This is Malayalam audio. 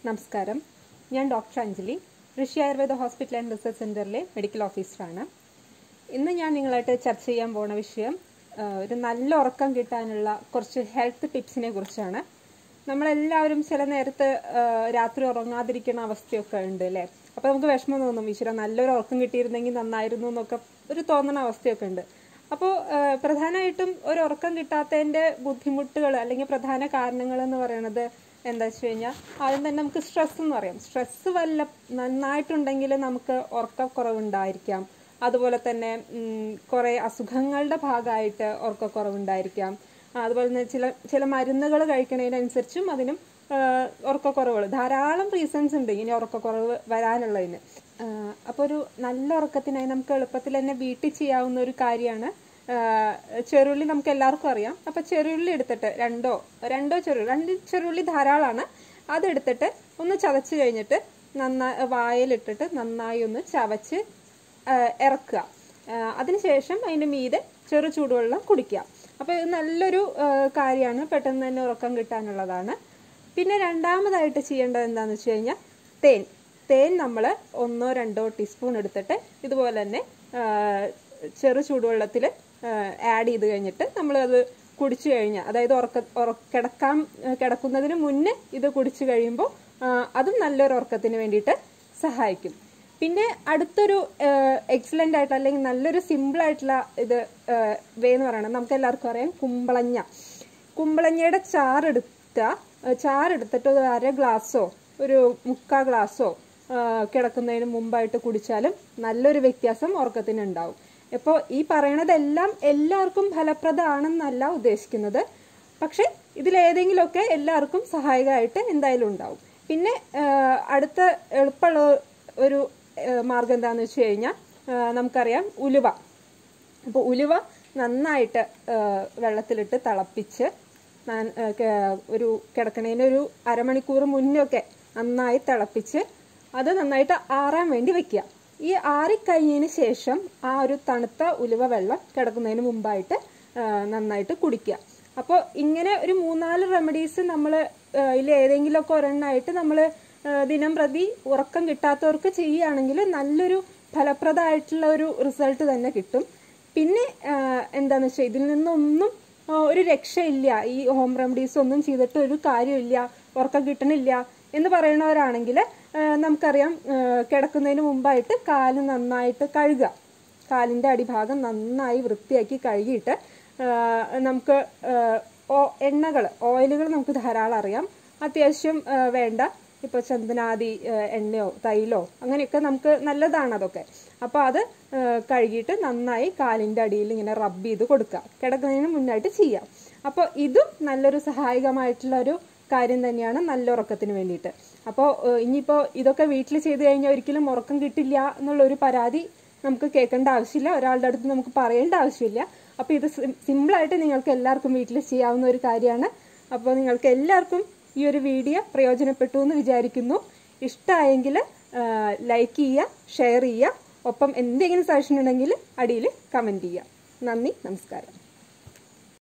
നമസ്കാരം ഞാൻ doctor Anjali Rishi Ayurveda hospital and research സെന്ററിലെ മെഡിക്കൽ ഓഫീസറാണ് ഇന്ന് ഞാൻ നിങ്ങളായിട്ട് ചർച്ച ചെയ്യാൻ പോണ വിഷയം ആ, ഒരു നല്ല ഉറക്കം കിട്ടാനുള്ള കുറച്ച് ഹെൽത്ത് ടിപ്സിനെ കുറിച്ചാണ് നമ്മളെല്ലാവരും ചില നേരത്ത് ആ, രാത്രി ഉറങ്ങാതിരിക്കുന്ന അവസ്ഥയൊക്കെ ഉണ്ട് അല്ലേ അപ്പൊ നമുക്ക് വിഷമം തോന്നും ഈശ്വര നല്ലൊരു ഉറക്കം കിട്ടിയിരുന്നെങ്കിൽ നന്നായിരുന്നു എന്നൊക്കെ ഒരു തോന്നുന്ന അവസ്ഥയൊക്കെ ഉണ്ട് അപ്പോൾ പ്രധാനമായിട്ടും ഒരു ഉറക്കം കിട്ടാത്തതിന്റെ ബുദ്ധിമുട്ടുകൾ അല്ലെങ്കിൽ പ്രധാന കാരണങ്ങൾ എന്ന് പറയുന്നത് എന്താ വെച്ച് കഴിഞ്ഞാൽ ആദ്യം തന്നെ നമുക്ക് സ്ട്രെസ് എന്ന് പറയാം സ്ട്രെസ് വല്ല നന്നായിട്ടുണ്ടെങ്കിൽ നമുക്ക് ഉറക്കക്കുറവുണ്ടായിരിക്കാം അതുപോലെ തന്നെ ഉം, കുറെ അസുഖങ്ങളുടെ ഭാഗമായിട്ട് ഉറക്കക്കുറവുണ്ടായിരിക്കാം ആ, അതുപോലെ തന്നെ ചില ചില മരുന്നുകൾ കഴിക്കുന്നതിനനുസരിച്ചും അതിനും ഉറക്കക്കുറവുകൾ ധാരാളം റീസൺസ് ഉണ്ട് ഇങ്ങനെ ഉറക്കക്കുറവ് വരാനുള്ളതിന് അപ്പോൾ ഒരു നല്ല ഉറക്കത്തിനായി നമുക്ക് എളുപ്പത്തിൽ തന്നെ വീട്ടിൽ ചെയ്യാവുന്ന ഒരു കാര്യമാണ് ചെറുള്ളി നമുക്ക് എല്ലാവർക്കും അറിയാം അപ്പൊ ചെറുള്ളി എടുത്തിട്ട് രണ്ടോ രണ്ടോ ചെറുള്ളി രണ്ട് ചെറുള്ളി ധാരാളമാണ് അതെടുത്തിട്ട് ഒന്ന് ചതച്ച് കഴിഞ്ഞിട്ട് നന്നായി വായലിട്ടിട്ട് നന്നായി ഒന്ന് ചവച്ച് ആ, ഇറക്കുക ആ, അതിനുശേഷം അതിന്റെ മീതെ ചെറു ചൂടുവെള്ളം കുടിക്കുക അപ്പൊ ഇത് നല്ലൊരു കാര്യമാണ് പെട്ടെന്ന് തന്നെ ഉറക്കം കിട്ടാനുള്ളതാണ് പിന്നെ രണ്ടാമതായിട്ട് ചെയ്യേണ്ടത് എന്താണെന്ന് വെച്ച് കഴിഞ്ഞാൽ തേൻ തേൻ നമ്മൾ ഒന്നോ രണ്ടോ ടീസ്പൂൺ എടുത്തിട്ട് ഇതുപോലെ തന്നെ ആ, ചെറു ചൂടുവെള്ളത്തിൽ ആഡ് ചെയ്ത് കഴിഞ്ഞിട്ട് നമ്മളത് കുടിച്ചു കഴിഞ്ഞാൽ അതായത് ഉറക്ക ഉറ- കിടക്കാൻ കിടക്കുന്നതിന് മുന്നേ ഇത് കുടിച്ചു കഴിയുമ്പോൾ അതും നല്ലൊരു ഉറക്കത്തിന് വേണ്ടിയിട്ട് സഹായിക്കും പിന്നെ അടുത്തൊരു എക്സലന്റ് ആയിട്ട് അല്ലെങ്കിൽ നല്ലൊരു സിമ്പിൾ ആയിട്ടുള്ള ഇത് വേ എന്ന് പറയുന്നത് നമുക്ക് എല്ലാവർക്കും അറിയാം കുമ്പളഞ്ഞ കുമ്പളഞ്ഞയുടെ ചാറെടുത്ത ചാറെടുത്തിട്ട് ഒരു അര ഗ്ലാസ്സോ ഒരു മുക്കാ ഗ്ലാസ്സോ ആ, കിടക്കുന്നതിന് മുമ്പായിട്ട് കുടിച്ചാലും നല്ലൊരു വ്യത്യാസം ഉറക്കത്തിന് ഉണ്ടാവും ഇപ്പോൾ ഈ പറയണതെല്ലാം എല്ലാവർക്കും ഫലപ്രദമാണെന്നല്ല ഉദ്ദേശിക്കുന്നത് പക്ഷെ ഇതിലേതെങ്കിലുമൊക്കെ എല്ലാവർക്കും സഹായകമായിട്ട് എന്തായാലും ഉണ്ടാവും പിന്നെ ആ, അടുത്ത എളുപ്പമുള്ള ഒരു ആ, മാർഗം എന്താണെന്ന് വെച്ച് കഴിഞ്ഞാൽ ആ, നമുക്കറിയാം ഉലുവ അപ്പോൾ ഉലുവ നന്നായിട്ട് ആ, വെള്ളത്തിലിട്ട് തിളപ്പിച്ച് ഞാൻ, ആ, ക- ഒരു കിടക്കണേന് ഒരു അരമണിക്കൂർ മുന്നൊക്കെ നന്നായി തിളപ്പിച്ച് അത് നന്നായിട്ട് ആറാൻ വേണ്ടി വെക്കുക ഈ ആറിക്കഴിഞ്ഞതിന് ശേഷം ആ ഒരു തണുത്ത ഉലുവ വെള്ളം കിടക്കുന്നതിന് മുമ്പായിട്ട് ആ, നന്നായിട്ട് കുടിക്കുക അപ്പോൾ ഇങ്ങനെ ഒരു മൂന്നാല് റെമഡീസ് നമ്മൾ ഇതിൽ ഏതെങ്കിലുമൊക്കെ ഒരെണ്ണമായിട്ട് നമ്മൾ ദിനം പ്രതി ഉറക്കം കിട്ടാത്തവർക്ക് ചെയ്യുകയാണെങ്കിൽ നല്ലൊരു ഫലപ്രദമായിട്ടുള്ള ഒരു റിസൾട്ട് തന്നെ കിട്ടും പിന്നെ ആ, എന്താന്ന് വെച്ചാൽ ഇതിൽ നിന്നൊന്നും ആ, ഒരു രക്ഷയില്ല ഈ ഹോം റെമഡീസ് ഒന്നും ചെയ്തിട്ട് ഒരു കാര്യമില്ല ഉറക്കം കിട്ടണില്ല എന്ന് പറയുന്നവരാണെങ്കിൽ ആ, നമുക്കറിയാം ആ, കിടക്കുന്നതിന് മുമ്പായിട്ട് കാല് നന്നായിട്ട് കഴുകുക കാലിന്റെ അടിഭാഗം നന്നായി വൃത്തിയാക്കി കഴുകിയിട്ട് ആ, നമുക്ക് എണ്ണകൾ ഓയിലുകൾ നമുക്ക് ധാരാളം അറിയാം അത്യാവശ്യം ആ, വേണ്ട ഇപ്പൊ ചന്ദനാദി ആ, എണ്ണയോ തൈലോ അങ്ങനെയൊക്കെ നമുക്ക് നല്ലതാണ് അതൊക്കെ അപ്പൊ അത് ആ, കഴുകിയിട്ട് നന്നായി കാലിന്റെ അടിയിൽ ഇങ്ങനെ റബ്ബ് ചെയ്ത് കൊടുക്കുക കിടക്കുന്നതിന് മുന്നായിട്ട് ചെയ്യാം അപ്പോൾ ഇതും നല്ലൊരു സഹായകമായിട്ടുള്ള ഒരു കാര്യം തന്നെയാണ് നല്ല ഉറക്കത്തിന് വേണ്ടിയിട്ട് അപ്പോൾ ഇനിയിപ്പോൾ ഇതൊക്കെ വീട്ടിൽ ചെയ്ത് കഴിഞ്ഞാൽ ഒരിക്കലും ഉറക്കം കിട്ടില്ല എന്നുള്ള ഒരു പരാതി നമുക്ക് കേൾക്കേണ്ട ആവശ്യമില്ല ഒരാളുടെ അടുത്ത് നമുക്ക് പറയേണ്ട ആവശ്യമില്ല അപ്പോൾ ഇത് സിമ്പിളായിട്ട് നിങ്ങൾക്ക് എല്ലാവർക്കും വീട്ടിൽ ചെയ്യാവുന്ന ഒരു കാര്യമാണ് അപ്പോൾ നിങ്ങൾക്ക് എല്ലാവർക്കും ഈ ഒരു വീഡിയോ പ്രയോജനപ്പെട്ടു എന്ന് വിചാരിക്കുന്നു ഇഷ്ടമായെങ്കിൽ ലൈക്ക് ചെയ്യുക ഷെയർ ചെയ്യുക ഒപ്പം എന്തെങ്കിലും സജഷൻ ഉണ്ടെങ്കിൽ അടിയിൽ കമൻറ്റ് ചെയ്യുക നന്ദി നമസ്കാരം